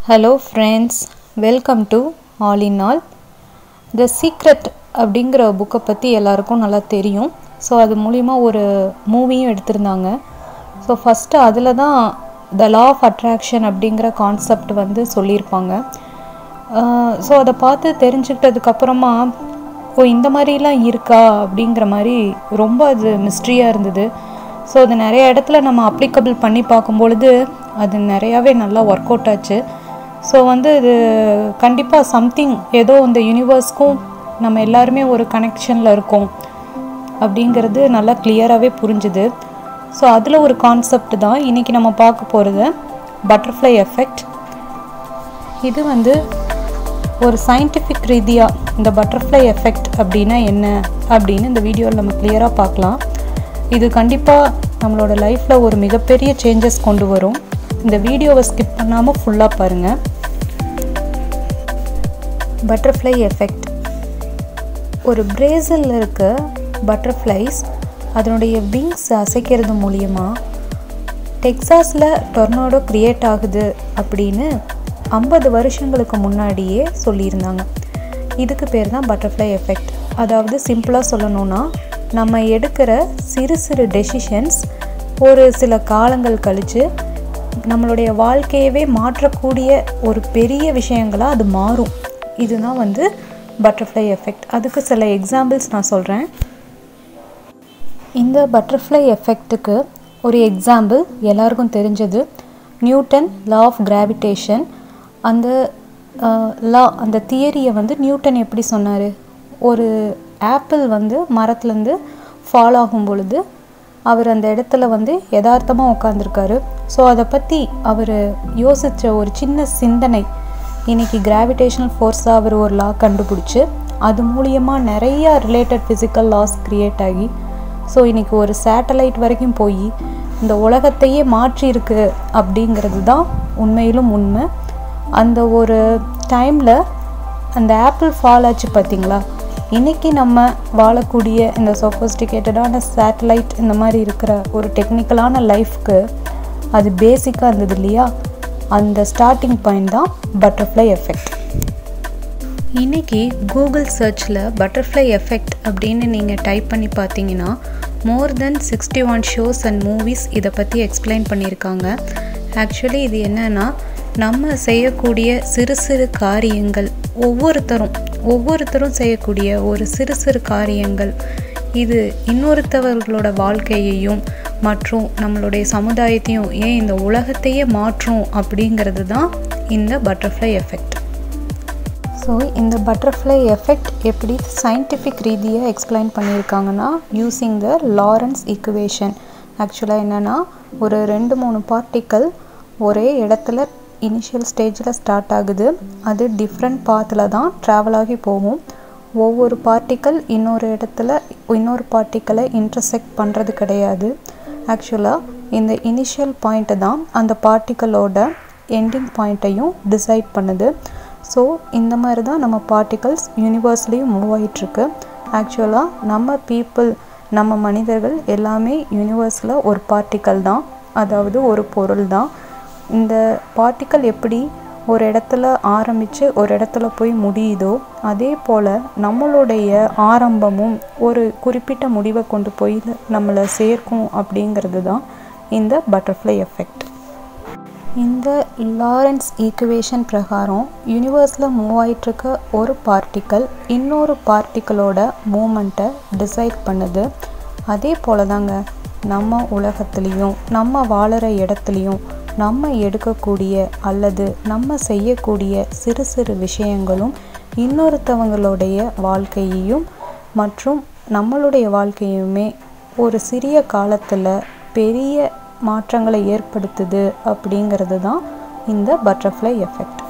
hello friends welcome to all in all the secret அப்படிங்கிற புக்கை பற்றி எல்லாருக்கும் நல்லா தெரியும் ஸோ அது மூலிமா ஒரு மூவியும் எடுத்திருந்தாங்க ஸோ ஃபஸ்ட்டு அதில் தான் த லா ஆஃப் அட்ராக்ஷன் அப்படிங்கிற கான்செப்ட் வந்து சொல்லியிருப்பாங்க ஸோ அதை பார்த்து தெரிஞ்சுக்கிட்டதுக்கப்புறமா ஓ இந்த மாதிரிலாம் இருக்கா அப்படிங்கிற மாதிரி ரொம்ப அது மிஸ்ட்ரியாக இருந்தது ஸோ அது நிறைய இடத்துல நம்ம அப்ளிகபிள் பண்ணி பார்க்கும்பொழுது அது நிறையாவே நல்லா ஒர்க் அவுட் ஆச்சு ஸோ வந்து இது கண்டிப்பாக சம்திங் ஏதோ இந்த யூனிவர்ஸ்க்கும் நம்ம எல்லாருமே ஒரு கனெக்ஷனில் இருக்கோம் அப்படிங்கிறது நல்லா கிளியராகவே புரிஞ்சுது ஸோ அதில் ஒரு கான்செப்ட் தான் இன்றைக்கி நம்ம பார்க்க போகிறது பட்டர்ஃப்ளை எஃபெக்ட் இது வந்து ஒரு சயின்டிஃபிக் ரீதியாக இந்த பட்டர்ஃப்ளை எஃபெக்ட் அப்படின்னா என்ன அப்படின்னு இந்த வீடியோவில் நம்ம கிளியராக பார்க்கலாம் இது கண்டிப்பாக நம்மளோட லைஃப்பில் ஒரு மிகப்பெரிய சேஞ்சஸ் கொண்டு வரும் இந்த வீடியோவை ஸ்கிப் பண்ணாமல் ஃபுல்லாக பாருங்கள் பட்டர்ஃப்ளை எஃபெக்ட் ஒரு பிரேசிலில் இருக்க பட்டர்ஃப்ளைஸ் அதனுடைய விங்ஸ் அசைக்கிறது மூலியமா டெக்ஸாஸில் டொர்னாடோ க்ரியேட் ஆகுது அப்படின்னு ஐம்பது வருஷங்களுக்கு முன்னாடியே சொல்லியிருந்தாங்க இதுக்கு பேர் தான் பட்டர்ஃப்ளை எஃபெக்ட் அதாவது சிம்பிளாக சொல்லணும்னா நம்ம எடுக்கிற சிறு சிறு டெசிஷன்ஸ் ஒரு சில காலங்கள் கழித்து நம்மளுடைய வாழ்க்கையவே மாற்றக்கூடிய ஒரு பெரிய விஷயங்களாக அது மாறும் இதுதான் வந்து பட்டர்ஃப்ளை எஃபெக்ட் அதுக்கு சில எக்ஸாம்பிள்ஸ் நான் சொல்கிறேன் இந்த பட்டர்ஃப்ளை எஃபெக்ட்டுக்கு ஒரு எக்ஸாம்பிள் எல்லாருக்கும் தெரிஞ்சது நியூட்டன் லா ஆஃப் கிராவிடேஷன் அந்த லா அந்த தியரியை வந்து நியூட்டன் எப்படி சொன்னார் ஒரு ஆப்பிள் வந்து மரத்துலேருந்து ஃபால் ஆகும் பொழுது அவர் அந்த இடத்துல வந்து யதார்த்தமாக உட்காந்துருக்காரு ஸோ அதை பற்றி அவர் யோசித்த ஒரு சின்ன சிந்தனை இன்றைக்கி கிராவிடேஷனல் ஃபோர்ஸாக அவர் ஒரு லா கண்டுபிடிச்சி அது மூலியமாக நிறையா ரிலேட்டட் ஃபிசிக்கல் லாஸ் க்ரியேட் ஆகி ஸோ இன்றைக்கி ஒரு சேட்டலைட் வரைக்கும் போய் இந்த உலகத்தையே மாற்றியிருக்கு அப்படிங்கிறது தான் உண்மையிலும் உண்மை அந்த ஒரு டைமில் அந்த ஆப்பிள் ஃபால் ஆச்சு பார்த்தீங்களா இன்றைக்கி நம்ம வாழக்கூடிய இந்த சொஃபஸ்டிகேட்டடான சேட்டலைட் இந்த மாதிரி இருக்கிற ஒரு டெக்னிக்கலான லைஃப்க்கு அது பேசிக்காக இருந்தது இல்லையா அந்த ஸ்டார்டிங் பாயிண்ட் தான் பட்டர்ஃப்ளை எஃபெக்ட் இன்றைக்கி கூகுள் சர்ச்சில் பட்டர்ஃப்ளை எஃபெக்ட் அப்படின்னு நீங்கள் டைப் பண்ணி பார்த்தீங்கன்னா more than sixty one shows and movies இதை பற்றி எக்ஸ்பிளைன் பண்ணியிருக்காங்க ஆக்சுவலி இது என்னென்னா நம்ம செய்யக்கூடிய சிறு சிறு காரியங்கள் ஒவ்வொருத்தரும் ஒவ்வொருத்தரும் செய்யக்கூடிய ஒரு சிறு சிறு காரியங்கள் இது இன்னொருத்தவர்களோட வாழ்க்கையையும் மற்றும் நம்மளுடைய சமுதாயத்தையும் ஏன் இந்த உலகத்தையே மாற்றும் அப்படிங்கிறது தான் இந்த பட்டர்ஃப்ளை எஃபெக்ட் ஸோ இந்த பட்டர்ஃப்ளை எஃபெக்ட் எப்படி சயின்டிஃபிக் ரீதியாக எக்ஸ்பிளைன் பண்ணியிருக்காங்கன்னா யூஸிங் த லாரன்ஸ் ஈக்குவேஷன் ஆக்சுவலாக என்னென்னா ஒரு ரெண்டு மூணு பார்ட்டிக்கல் ஒரே இடத்துல இனிஷியல் ஸ்டேஜில் ஸ்டார்ட் ஆகுது அது டிஃப்ரெண்ட் பாத்தில் தான் ட்ராவல் ஆகி போகும் ஒவ்வொரு பார்ட்டிக்கல் இன்னொரு இடத்துல இன்னொரு பார்ட்டிக்கலை இன்டர்செக்ட் பண்ணுறது கிடையாது ஆக்சுவலாக இந்த இனிஷியல் பாயிண்ட்டு தான் அந்த பார்ட்டிக்கலோட எண்டிங் பாயிண்ட்டையும் டிசைட் பண்ணுது ஸோ இந்த மாதிரி தான் நம்ம பார்ட்டிகல்ஸ் யூனிவர்ஸ்லேயும் மூவ் ஆகிட்டுருக்கு ஆக்சுவலாக நம்ம பீப்புள் நம்ம மனிதர்கள் எல்லாமே யூனிவர்ஸில் ஒரு பார்ட்டிக்கல் தான் அதாவது ஒரு பொருள் தான் இந்த பார்ட்டிக்கல் எப்படி ஒரு இடத்துல ஆரம்பித்து ஒரு இடத்துல போய் முடியுதோ அதே போல் நம்மளுடைய ஆரம்பமும் ஒரு குறிப்பிட்ட முடிவை கொண்டு போய் நம்மளை சேர்க்கும் அப்படிங்கிறது தான் இந்த பட்டர்ஃப்ளை எஃபெக்ட் இந்த லாரன்ஸ் ஈக்குவேஷன் பிரகாரம் யூனிவர்ஸில் மூவ் ஆகிட்டுருக்க ஒரு பார்ட்டிக்கல் இன்னொரு பார்ட்டிக்கலோட மூமெண்ட்டை டிசைட் பண்ணுது அதே போல் தாங்க நம்ம உலகத்துலேயும் நம்ம வாழுற இடத்துலையும் நம்ம எடுக்கக்கூடிய அல்லது நம்ம செய்யக்கூடிய சிறு சிறு விஷயங்களும் இன்னொருத்தவங்களுடைய வாழ்க்கையையும் மற்றும் நம்மளுடைய வாழ்க்கையுமே ஒரு சிறிய காலத்தில் பெரிய மாற்றங்களை ஏற்படுத்துது அப்படிங்கிறது தான் இந்த பட்டர்ஃப்ளை எஃபெக்ட்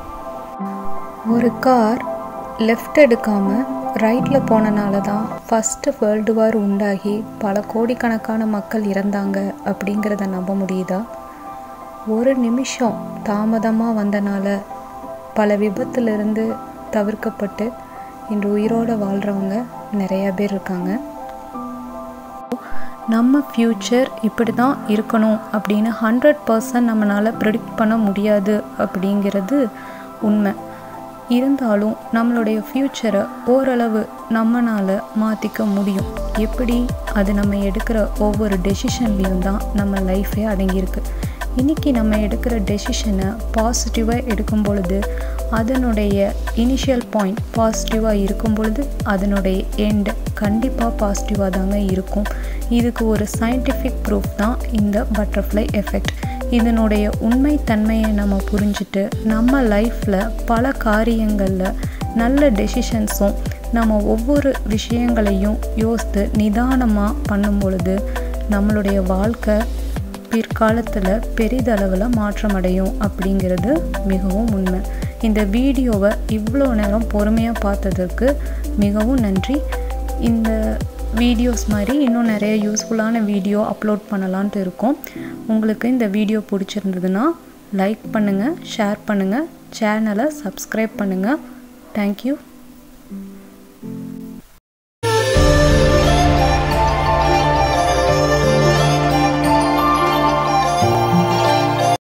ஒரு கார் லெஃப்ட் எடுக்காமல் ரைட்டில் போனனால தான் ஃபஸ்ட்டு வேர்ல்டு வார் உண்டாகி பல கோடிக்கணக்கான மக்கள் இறந்தாங்க அப்படிங்கிறத நம்ப முடியுதா ஒரு நிமிஷம் தாமதமாக வந்தனால பல விபத்துலேருந்து தவிர்க்கப்பட்டு இன்று உயிரோடு வாழ்கிறவங்க நிறையா பேர் இருக்காங்க நம்ம ஃப்யூச்சர் இப்படி தான் இருக்கணும் அப்படின்னு ஹண்ட்ரட் பர்சன்ட் நம்மளால் ப்ரெடிக்ட் பண்ண முடியாது அப்படிங்கிறது உண்மை இருந்தாலும் நம்மளுடைய ஃப்யூச்சரை ஓரளவு நம்மளால் மாற்றிக்க முடியும் எப்படி அது நம்ம எடுக்கிற ஒவ்வொரு டெசிஷன்லேயும் தான் நம்ம லைஃபே அடங்கியிருக்கு இன்றைக்கி நம்ம எடுக்கிற டெசிஷனை பாசிட்டிவாக எடுக்கும் பொழுது அதனுடைய இனிஷியல் பாயிண்ட் பாசிட்டிவாக இருக்கும் பொழுது அதனுடைய எண்ட் கண்டிப்பாக பாசிட்டிவாக தாங்க இருக்கும் இதுக்கு ஒரு சயின்டிஃபிக் ப்ரூஃப் தான் இந்த பட்டர்ஃப்ளை எஃபெக்ட் இதனுடைய உண்மைத்தன்மையை நம்ம புரிஞ்சுட்டு நம்ம லைஃப்பில் பல காரியங்களில் நல்ல டெசிஷன்ஸும் நம்ம ஒவ்வொரு விஷயங்களையும் யோசித்து நிதானமாக பண்ணும் பொழுது நம்மளுடைய வாழ்க்கை பிற்காலத்தில் பெரிதளவில் மாற்றமடையும் அப்படிங்கிறது மிகவும் உண்மை இந்த வீடியோவை இவ்வளோ நேரம் பொறுமையாக பார்த்ததற்கு மிகவும் நன்றி இந்த வீடியோஸ் மாதிரி இன்னும் நிறைய யூஸ்ஃபுல்லான வீடியோ அப்லோட் பண்ணலான்ட்டு இருக்கோம் உங்களுக்கு இந்த வீடியோ பிடிச்சிருந்ததுன்னா லைக் பண்ணுங்கள் ஷேர் பண்ணுங்கள் சேனலை சப்ஸ்கிரைப் பண்ணுங்கள் தேங்க்யூ